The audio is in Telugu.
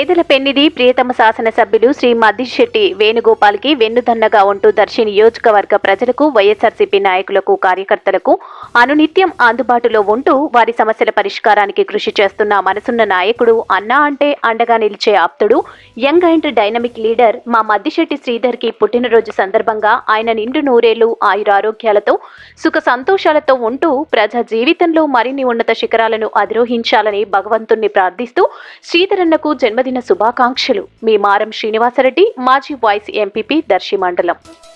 పేదల పెన్నిది ప్రియతమ శాసనసభ్యులు శ్రీ మద్దిశెట్టి వేణుగోపాల్కి వెన్నుదన్నగా ఉంటూ దర్శి నియోజకవర్గ ప్రజలకు వైఎస్ఆర్సీపీ నాయకులకు కార్యకర్తలకు అనునిత్యం అందుబాటులో ఉంటూ వారి సమస్యల పరిష్కారానికి కృషి చేస్తున్న మనసున్న నాయకుడు అన్నా అంటే అండగా నిలిచే ఆప్తుడు యంగ్ అండ్ డైనమిక్ లీడర్ మా మద్దిశెట్టి శ్రీధర్కి పుట్టినరోజు సందర్భంగా ఆయన నిండు నూరేళ్లు ఆయురారోగ్యాలతో సుఖ సంతోషాలతో ఉంటూ ప్రజా జీవితంలో మరిన్ని ఉన్నత శిఖరాలను అధిరోహించాలని భగవంతుణ్ణి ప్రార్థిస్తూ శ్రీధరన్నకు జన్మదిన శుభాకాంక్షలు మీ మారం శ్రీనివాసరెడ్డి మాజీ వాయిస్ ఎంపీపీ దర్శి మండలం